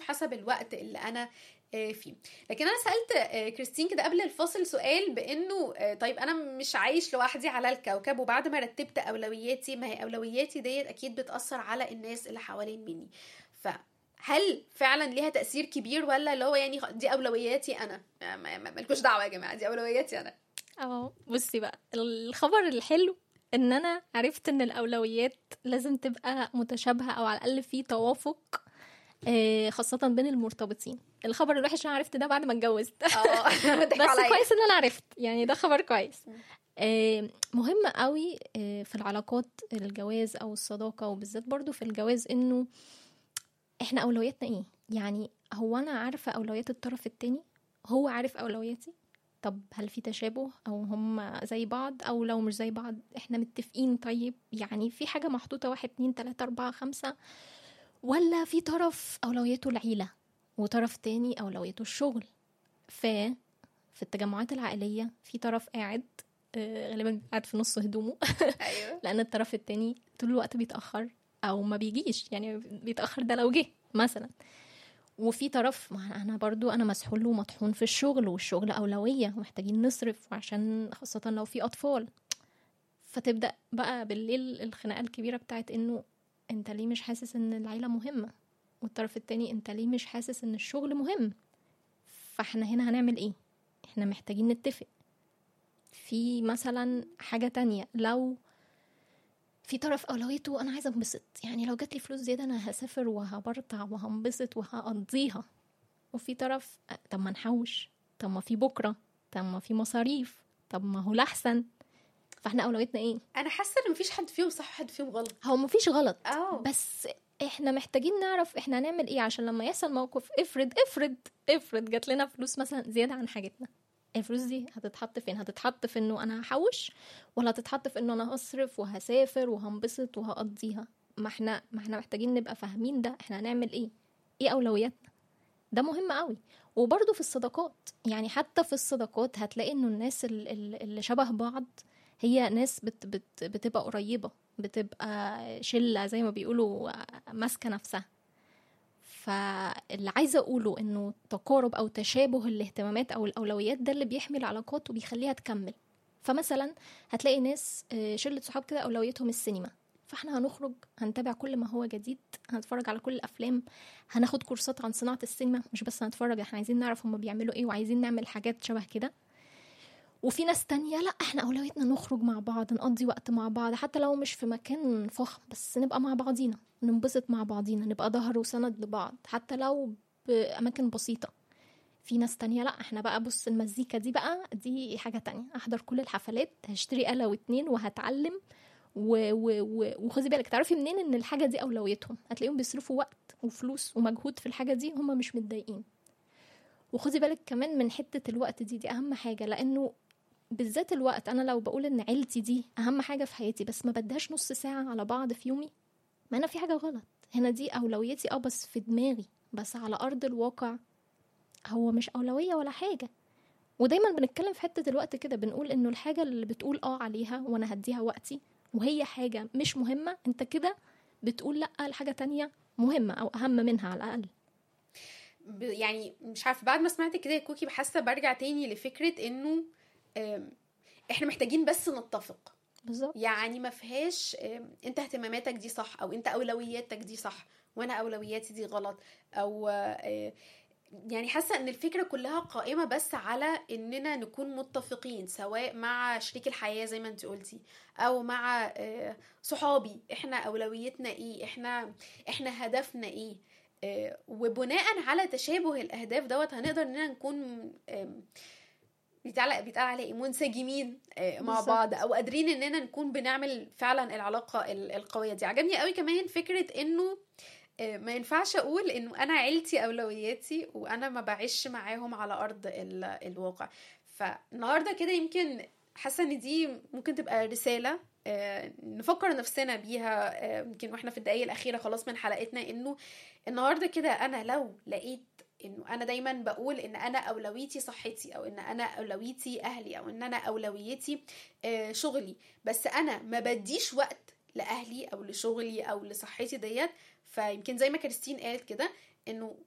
حسب الوقت اللي انا آه، فيه لكن انا سالت آه، كريستين كده قبل الفاصل سؤال بانه آه، طيب انا مش عايش لوحدي على الكوكب وبعد ما رتبت اولوياتي ما هي اولوياتي ديت اكيد بتاثر على الناس اللي حوالين مني فهل فعلا ليها تاثير كبير ولا اللي هو يعني خ- دي اولوياتي انا ما- ما- ما- مالكوش دعوه يا جماعه دي اولوياتي انا اه بصي بقى الخبر الحلو ان انا عرفت ان الاولويات لازم تبقى متشابهه او على الاقل في توافق آه، خاصة بين المرتبطين الخبر الوحش انا عرفت ده بعد ما اتجوزت اه ضحكوا بس عليا. كويس ان انا عرفت يعني ده خبر كويس مم. آه، مهم قوي آه، في العلاقات الجواز او الصداقة وبالذات برضو في الجواز انه احنا اولوياتنا ايه يعني هو انا عارفة اولويات الطرف التاني هو عارف اولوياتي طب هل في تشابه او هم زي بعض او لو مش زي بعض احنا متفقين طيب يعني في حاجة محطوطة واحد اتنين تلاتة اربعة خمسة ولا في طرف اولويته العيلة وطرف تاني اولويته الشغل ف في التجمعات العائلية في طرف قاعد آه، غالبا قاعد في نص هدومه ايوه لأن الطرف التاني طول الوقت بيتأخر أو ما بيجيش يعني بيتأخر ده لو جه مثلا وفي طرف ما أنا برضو أنا مسحول ومطحون في الشغل والشغل أولوية ومحتاجين نصرف وعشان خاصة لو في أطفال فتبدأ بقى بالليل الخناقة الكبيرة بتاعت إنه أنت ليه مش حاسس إن العيلة مهمة والطرف التاني أنت ليه مش حاسس إن الشغل مهم فاحنا هنا هنعمل إيه احنا محتاجين نتفق في مثلا حاجة تانية لو في طرف أولويته أنا عايزة أنبسط يعني لو جاتلي فلوس زيادة أنا هسافر وهبرطع وهنبسط وهقضيها وفي طرف أه، طب ما نحوش طب ما في بكرة طب ما في مصاريف طب ما هو الأحسن فاحنا أولويتنا إيه؟ انا حاسه ان مفيش حد فيهم صح وحد فيهم غلط هو مفيش غلط اه بس احنا محتاجين نعرف احنا هنعمل ايه عشان لما يحصل موقف افرض افرض افرض جات لنا فلوس مثلا زياده عن حاجتنا الفلوس دي هتتحط فين هتتحط في انه انا هحوش ولا هتتحط في انه انا هصرف وهسافر وهنبسط وهقضيها ما احنا ما احنا محتاجين نبقى فاهمين ده احنا هنعمل ايه ايه اولوياتنا ده مهم قوي وبرضه في الصداقات يعني حتى في الصداقات هتلاقي انه الناس ال- ال- اللي شبه بعض هي ناس بت بت بتبقى قريبة بتبقى شلة زي ما بيقولوا ماسكة نفسها فاللي عايزة أقوله إنه تقارب أو تشابه الاهتمامات أو الأولويات ده اللي بيحمي العلاقات وبيخليها تكمل فمثلا هتلاقي ناس آه، شلة صحاب كده أولويتهم السينما فاحنا هنخرج هنتابع كل ما هو جديد هنتفرج على كل الافلام هناخد كورسات عن صناعه السينما مش بس هنتفرج احنا عايزين نعرف هما بيعملوا ايه وعايزين نعمل حاجات شبه كده وفي ناس تانية لا احنا اولويتنا نخرج مع بعض نقضي وقت مع بعض حتى لو مش في مكان فخم بس نبقى مع بعضينا ننبسط مع بعضينا نبقى ظهر وسند لبعض حتى لو بأماكن بسيطة في ناس تانية لا احنا بقى بص المزيكا دي بقى دي حاجة تانية احضر كل الحفلات هشتري آلة واتنين وهتعلم و... و... و... وخدي بالك تعرفي منين ان الحاجة دي اولويتهم هتلاقيهم بيصرفوا وقت وفلوس ومجهود في الحاجة دي هم مش متضايقين وخدي بالك كمان من حتة الوقت دي دي اهم حاجة لانه بالذات الوقت انا لو بقول ان عيلتي دي اهم حاجه في حياتي بس ما بديهاش نص ساعه على بعض في يومي ما انا في حاجه غلط هنا دي اولويتي اه بس في دماغي بس على ارض الواقع هو مش اولويه ولا حاجه ودايما بنتكلم في حته الوقت كده بنقول انه الحاجه اللي بتقول اه عليها وانا هديها وقتي وهي حاجه مش مهمه انت كده بتقول لا لحاجه تانية مهمه او اهم منها على الاقل ب- يعني مش عارفه بعد ما سمعت كده يا كوكي بحاسه برجع تاني لفكره انه آم، احنا محتاجين بس نتفق بالظبط يعني ما فيهاش آم، انت اهتماماتك دي صح او انت اولوياتك دي صح وانا اولوياتي دي غلط او آه، يعني حاسه ان الفكره كلها قائمه بس على اننا نكون متفقين سواء مع شريك الحياه زي ما انت قلتي او مع آه، صحابي احنا اولويتنا ايه احنا احنا هدفنا ايه آه، وبناء على تشابه الاهداف دوت هنقدر اننا نكون آم، بيتقال بيتقال عليه إيه؟ منسجمين آه، مع بالظبط. بعض او قادرين اننا نكون بنعمل فعلا العلاقه ال- القويه دي عجبني قوي كمان فكره انه آه، ما ينفعش اقول انه انا عيلتي اولوياتي وانا ما بعيش معاهم على ارض ال- الواقع فالنهارده كده يمكن حاسه ان دي ممكن تبقى رساله آه، نفكر نفسنا بيها آه، يمكن واحنا في الدقايق الاخيره خلاص من حلقتنا انه النهارده كده انا لو لقيت انه انا دايما بقول ان انا اولويتي صحتي او ان انا اولويتي اهلي او ان انا اولويتي آه، شغلي بس انا ما بديش وقت لاهلي او لشغلي او لصحتي ديت فيمكن زي ما كريستين قالت كده انه